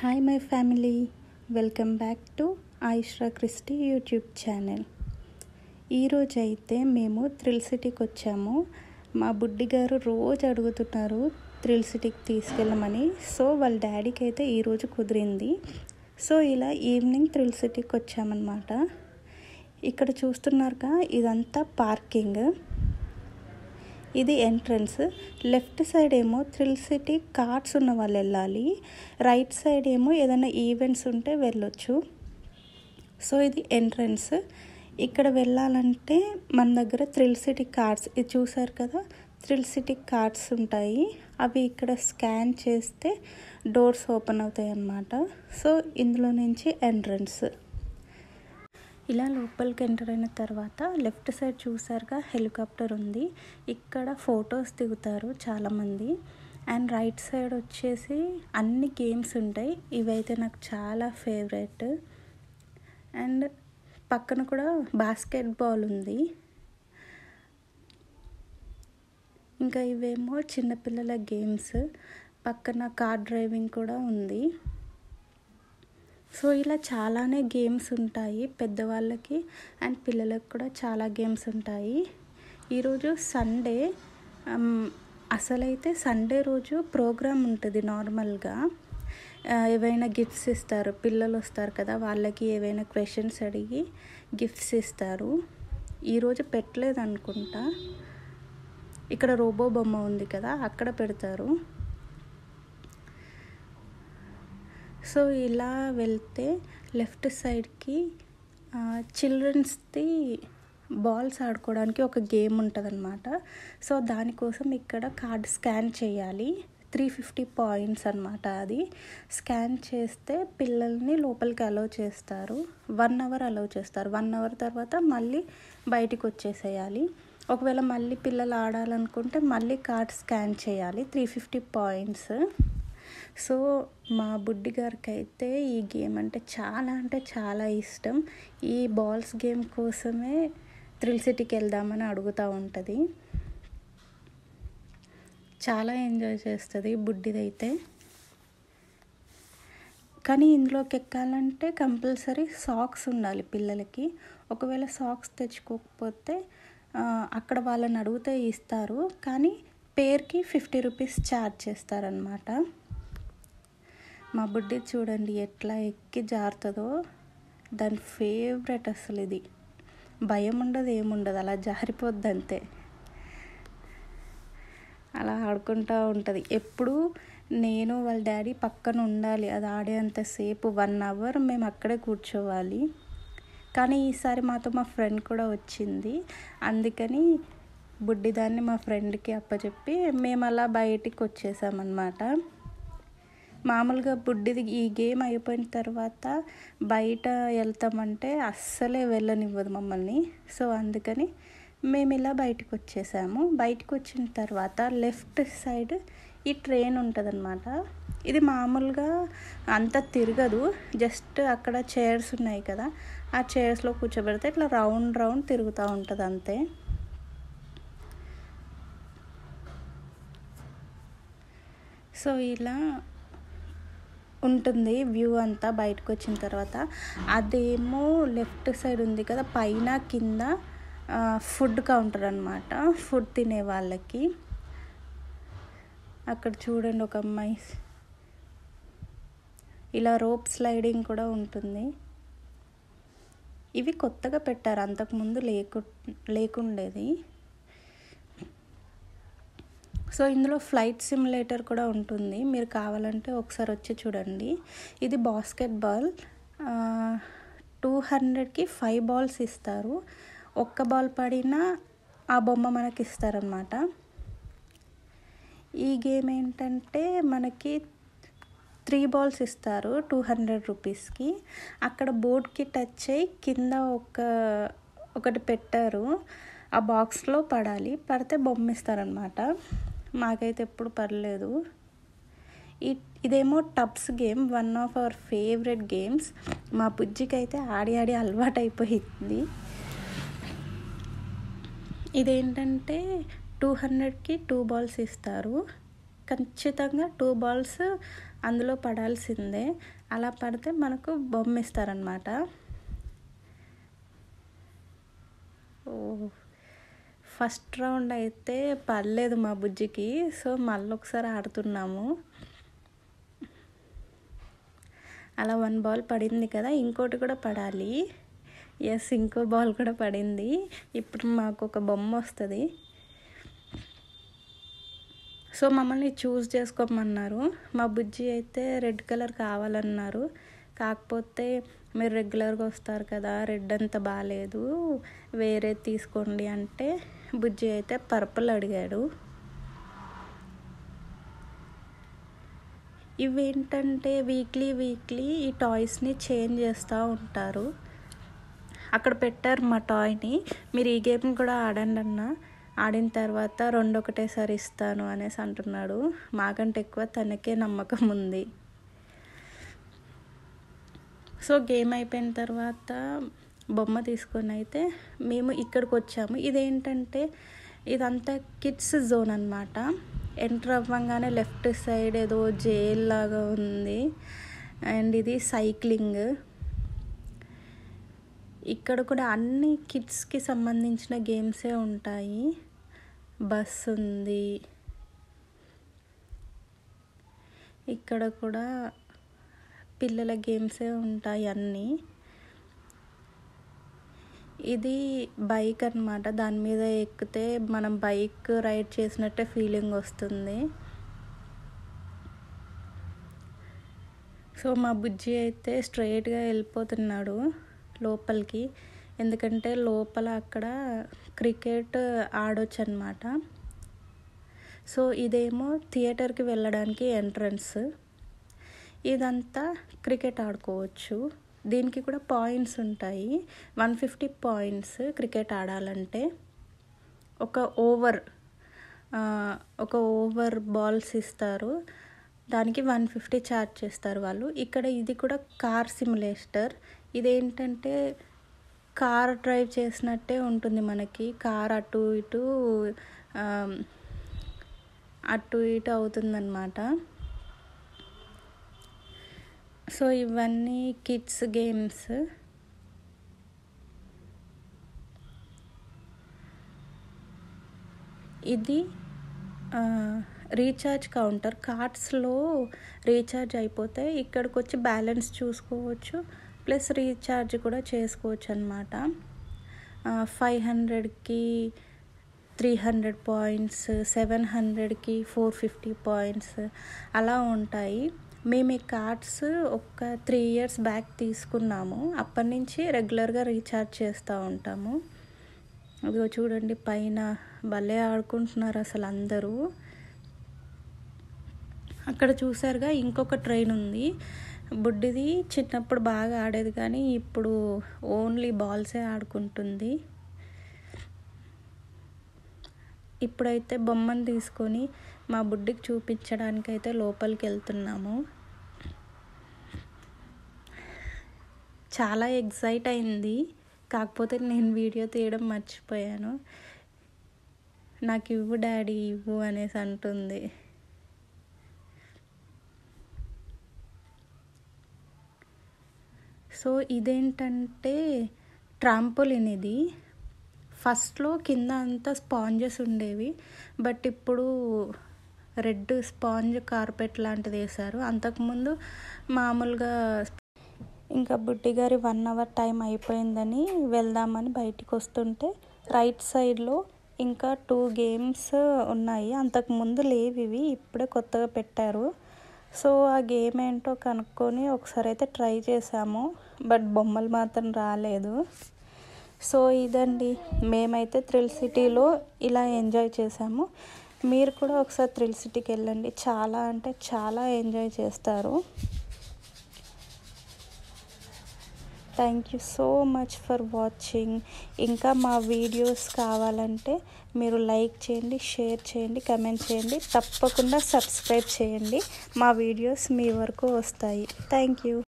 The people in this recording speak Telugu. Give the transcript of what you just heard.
hi my family welcome back to Aishra Christy YouTube channel ఈరోజు అయితే మేము థ్రిల్ సిటీకి వచ్చాము మా బుడ్డి గారు రోజు అడుగుతున్నారు థ్రిల్ సిటీకి తీసుకెళ్ళమని సో వాళ్ళ డాడీకి అయితే ఈరోజు కుదిరింది సో ఇలా ఈవినింగ్ థ్రిల్ సిటీకి వచ్చామన్నమాట ఇక్కడ చూస్తున్నారుగా ఇదంతా పార్కింగ్ ఇది ఎంట్రన్స్ లెఫ్ట్ సైడ్ ఏమో థ్రిల్ సిటీ కార్డ్స్ ఉన్న వాళ్ళు వెళ్ళాలి రైట్ సైడ్ ఏమో ఏదైనా ఈవెంట్స్ ఉంటే వెళ్ళొచ్చు సో ఇది ఎంట్రన్స్ ఇక్కడ వెళ్ళాలంటే మన దగ్గర థ్రిల్ సిటీ కార్డ్స్ ఇది చూసారు కదా థ్రిల్ సిటీ కార్డ్స్ ఉంటాయి అవి ఇక్కడ స్కాన్ చేస్తే డోర్స్ ఓపెన్ అవుతాయి అన్నమాట సో ఇందులో నుంచి ఎంట్రన్స్ ఇలా లోపలికి ఎంటర్ అయిన తర్వాత లెఫ్ట్ సైడ్ చూసారుగా హెలికాప్టర్ ఉంది ఇక్కడ ఫొటోస్ దిగుతారు చాలామంది అండ్ రైట్ సైడ్ వచ్చేసి అన్ని గేమ్స్ ఉంటాయి ఇవైతే నాకు చాలా ఫేవరెట్ అండ్ పక్కన కూడా బాస్కెట్ బాల్ ఉంది ఇంకా ఇవేమో చిన్నపిల్లల గేమ్స్ పక్కన కార్ డ్రైవింగ్ కూడా ఉంది సో ఇలా చాలానే గేమ్స్ ఉంటాయి పెద్దవాళ్ళకి అండ్ పిల్లలకు కూడా చాలా గేమ్స్ ఉంటాయి ఈరోజు సండే అసలైతే సండే రోజు ప్రోగ్రామ్ ఉంటుంది నార్మల్గా ఏవైనా గిఫ్ట్స్ ఇస్తారు పిల్లలు వస్తారు కదా వాళ్ళకి ఏవైనా క్వశ్చన్స్ అడిగి గిఫ్ట్స్ ఇస్తారు ఈరోజు పెట్టలేదు అనుకుంటా ఇక్కడ రోబో బొమ్మ ఉంది కదా అక్కడ పెడతారు సో ఇలా వెళ్తే లెఫ్ట్ సైడ్కి చిల్డ్రన్స్ది బాల్స్ ఆడుకోవడానికి ఒక గేమ్ ఉంటుంది అనమాట సో దానికోసం ఇక్కడ కార్డ్ స్కాన్ చేయాలి త్రీ ఫిఫ్టీ పాయింట్స్ అనమాట అది స్కాన్ చేస్తే పిల్లల్ని లోపలికి అలౌ చేస్తారు వన్ అవర్ అలౌ చేస్తారు వన్ అవర్ తర్వాత మళ్ళీ బయటికి వచ్చేసేయాలి ఒకవేళ మళ్ళీ పిల్లలు ఆడాలనుకుంటే మళ్ళీ కార్డ్ స్కాన్ చేయాలి త్రీ ఫిఫ్టీ పాయింట్స్ సో మా బుడ్డి గారికి అయితే ఈ గేమ్ అంటే చాలా అంటే చాలా ఇష్టం ఈ బాల్స్ గేమ్ కోసమే థ్రిల్ సిటీకి వెళ్దామని అడుగుతూ ఉంటుంది చాలా ఎంజాయ్ చేస్తుంది బుడ్డిదైతే కానీ ఇందులోకి ఎక్కాలంటే కంపల్సరీ సాక్స్ ఉండాలి పిల్లలకి ఒకవేళ సాక్స్ తెచ్చుకోకపోతే అక్కడ వాళ్ళని అడిగితే ఇస్తారు కానీ పేర్కి ఫిఫ్టీ రూపీస్ ఛార్జ్ చేస్తారనమాట మా బుడ్డి చూడండి ఎట్లా ఎక్కి జారుతుందో దాని ఫేవరెట్ అసలు ఇది భయం ఉండదు ఏముండదు అలా జారిపోద్ది అంతే అలా ఆడుకుంటూ ఉంటుంది ఎప్పుడు నేను వాళ్ళ డాడీ పక్కన ఉండాలి అది ఆడేంతసేపు వన్ అవర్ మేము అక్కడే కూర్చోవాలి కానీ ఈసారి మాతో మా ఫ్రెండ్ కూడా వచ్చింది అందుకని బుడ్డిదాన్ని మా ఫ్రెండ్కి అప్పచెప్పి మేము అలా బయటికి వచ్చేసామన్నమాట మామూలుగా బుడ్డిది ఈ గేమ్ అయిపోయిన తర్వాత బయట వెళ్తామంటే అస్సలే వెళ్ళనివ్వదు మమ్మల్ని సో అందుకని మేము ఇలా బయటకు వచ్చేసాము బయటకు వచ్చిన తర్వాత లెఫ్ట్ సైడ్ ఈ ట్రైన్ ఉంటుందన్నమాట ఇది మామూలుగా అంత తిరగదు జస్ట్ అక్కడ చైర్స్ ఉన్నాయి కదా ఆ చైర్స్లో కూర్చోబెడితే ఇట్లా రౌండ్ రౌండ్ తిరుగుతూ ఉంటుంది అంతే సో ఇలా ఉంటుంది వ్యూ అంతా బయటకు వచ్చిన తర్వాత అదేమో లెఫ్ట్ సైడ్ ఉంది కదా పైన కింద ఫుడ్ కౌంటర్ అనమాట ఫుడ్ తినే వాళ్ళకి అక్కడ చూడండి ఒక అమ్మాయి ఇలా రోప్ స్లైడింగ్ కూడా ఉంటుంది ఇవి కొత్తగా పెట్టారు అంతకుముందు లేకు లేకుండేది సో ఇందులో ఫ్లైట్ సిమ్యులేటర్ కూడా ఉంటుంది మీరు కావాలంటే ఒకసారి వచ్చి చూడండి ఇది బాస్కెట్ బాల్ టూ హండ్రెడ్కి ఫైవ్ బాల్స్ ఇస్తారు ఒక్క బాల్ పడినా ఆ బొమ్మ మనకి ఇస్తారనమాట ఈ గేమ్ ఏంటంటే మనకి త్రీ బాల్స్ ఇస్తారు టూ హండ్రెడ్ రూపీస్కి అక్కడ బోర్డ్కి టచ్ అయ్యి కింద ఒక ఒకటి పెట్టారు ఆ బాక్స్లో పడాలి పడితే బొమ్మ ఇస్తారనమాట మాకైతే ఎప్పుడు పర్లేదు ఈ ఇదేమో tubs game one of our favourite games మా బుజ్జికి అయితే ఆడి ఆడి అలవాటు అయిపోయింది ఇదేంటంటే టూ హండ్రెడ్కి టూ బాల్స్ ఇస్తారు ఖచ్చితంగా టూ బాల్స్ అందులో పడాల్సిందే అలా పడితే మనకు బొమ్మ ఇస్తారనమాట ఓ ఫస్ట్ రౌండ్ అయితే పర్లేదు మా బుజ్జికి సో మళ్ళీ ఒకసారి ఆడుతున్నాము అలా వన్ బాల్ పడింది కదా ఇంకోటి కూడా పడాలి ఎస్ ఇంకో బాల్ కూడా పడింది ఇప్పుడు మాకు ఒక బొమ్మ వస్తుంది సో మమ్మల్ని చూస్ చేసుకోమన్నారు మా బుజ్జి అయితే రెడ్ కలర్ కావాలన్నారు కాకపోతే మీరు రెగ్యులర్గా వస్తారు కదా రెడ్ అంత బాగాలేదు వేరే తీసుకోండి అంటే బుజ్జి అయితే పర్పుల్ అడిగాడు ఇవేంటంటే వీక్లీ వీక్లీ ఈ టాయ్స్ని చేంజ్ చేస్తూ ఉంటారు అక్కడ పెట్టారు మా టాయ్ని మీరు ఈ గేమ్ కూడా ఆడండి అన్న ఆడిన తర్వాత రెండు ఒకటేసారి ఇస్తాను అనేసి అంటున్నాడు మాకంటే ఎక్కువ తనకే నమ్మకం ఉంది సో గేమ్ అయిపోయిన తర్వాత బొమ్మ తీసుకొని అయితే మేము ఇక్కడికి వచ్చాము ఇదేంటంటే ఇదంతా కిడ్స్ జోన్ అనమాట ఎంటర్ అవ్వగానే లెఫ్ట్ సైడ్ ఏదో జైల్ లాగా ఉంది అండ్ ఇది సైక్లింగ్ ఇక్కడ కూడా అన్ని కిడ్స్కి సంబంధించిన గేమ్సే ఉంటాయి బస్ ఉంది ఇక్కడ కూడా పిల్లల గేమ్సే ఉంటాయి అన్నీ ఇది బైక్ అనమాట దాని మీద ఎక్కితే మనం బైక్ రైడ్ చేసినట్టే ఫీలింగ్ వస్తుంది సో మా బుజ్జి అయితే స్ట్రైట్గా వెళ్ళిపోతున్నాడు లోపలికి ఎందుకంటే లోపల అక్కడ క్రికెట్ ఆడొచ్చు అనమాట సో ఇదేమో థియేటర్కి వెళ్ళడానికి ఎంట్రన్స్ ఇదంతా క్రికెట్ ఆడుకోవచ్చు దీనికి కూడా పాయింట్స్ ఉంటాయి వన్ ఫిఫ్టీ పాయింట్స్ క్రికెట్ ఆడాలంటే ఒక ఓవర్ ఒక ఓవర్ బాల్స్ ఇస్తారు దానికి వన్ ఫిఫ్టీ ఛార్జ్ చేస్తారు వాళ్ళు ఇక్కడ ఇది కూడా కార్ సిమ్యులేటర్ ఇదేంటంటే కార్ డ్రైవ్ చేసినట్టే ఉంటుంది మనకి కార్ అటు ఇటు అటు ఇటు అవుతుందన్నమాట సో ఇవన్నీ కిడ్స్ గేమ్స్ ఇది రీఛార్జ్ కౌంటర్ కార్డ్స్లో రీఛార్జ్ అయిపోతే ఇక్కడికి వచ్చి బ్యాలెన్స్ చూసుకోవచ్చు ప్లస్ రీఛార్జ్ కూడా చేసుకోవచ్చు అనమాట ఫైవ్ హండ్రెడ్కి త్రీ హండ్రెడ్ పాయింట్స్ సెవెన్ హండ్రెడ్కి ఫోర్ ఫిఫ్టీ పాయింట్స్ అలా ఉంటాయి మేము ఈ కార్డ్స్ ఒక త్రీ ఇయర్స్ బ్యాక్ తీసుకున్నాము అప్పటి నుంచి రెగ్యులర్గా రీఛార్జ్ చేస్తూ ఉంటాము అదిగో చూడండి పైన భలే ఆడుకుంటున్నారు అసలు అందరూ అక్కడ చూసారుగా ఇంకొక ట్రైన్ ఉంది బుడ్డిది చిన్నప్పుడు బాగా ఆడేది కానీ ఇప్పుడు ఓన్లీ బాల్సే ఆడుకుంటుంది ఇప్పుడైతే బొమ్మను తీసుకొని మా బుడ్డికి చూపించడానికి అయితే లోపలికి వెళ్తున్నాము చాలా ఎగ్జైట్ అయింది కాకపోతే నేను వీడియో తీయడం మర్చిపోయాను నాకు ఇవ్వు డాడీ ఇవ్వు అనేసి అంటుంది సో ఇదేంటంటే ట్రాంపోలిన్ ఇది ఫస్ట్లో కింద అంతా స్పాంజెస్ ఉండేవి బట్ ఇప్పుడు రెడ్ స్పాంజ్ కార్పెట్ లాంటిది వేశారు అంతకుముందు మామూలుగా ఇంకా బుడ్డి గారి వన్ అవర్ టైం అయిపోయిందని వెళ్దామని బయటికి వస్తుంటే రైట్ సైడ్లో ఇంకా టూ గేమ్స్ ఉన్నాయి అంతకుముందు లేవు ఇవి ఇప్పుడే కొత్తగా పెట్టారు సో ఆ గేమ్ ఏంటో కనుక్కొని ఒకసారి అయితే ట్రై చేసాము బట్ బొమ్మలు మాత్రం రాలేదు సో ఇదండి మేమైతే థ్రిల్ సిటీలో ఇలా ఎంజాయ్ చేసాము మీరు కూడా ఒకసారి థ్రిల్ సిటీకి వెళ్ళండి చాలా అంటే చాలా ఎంజాయ్ చేస్తారు thank you so much for watching ఇంకా మా వీడియోస్ కావాలంటే మీరు లైక్ చేయండి షేర్ చేయండి కమెంట్ చేయండి తప్పకుండా సబ్స్క్రైబ్ చేయండి మా వీడియోస్ మీ వరకు వస్తాయి థ్యాంక్ యూ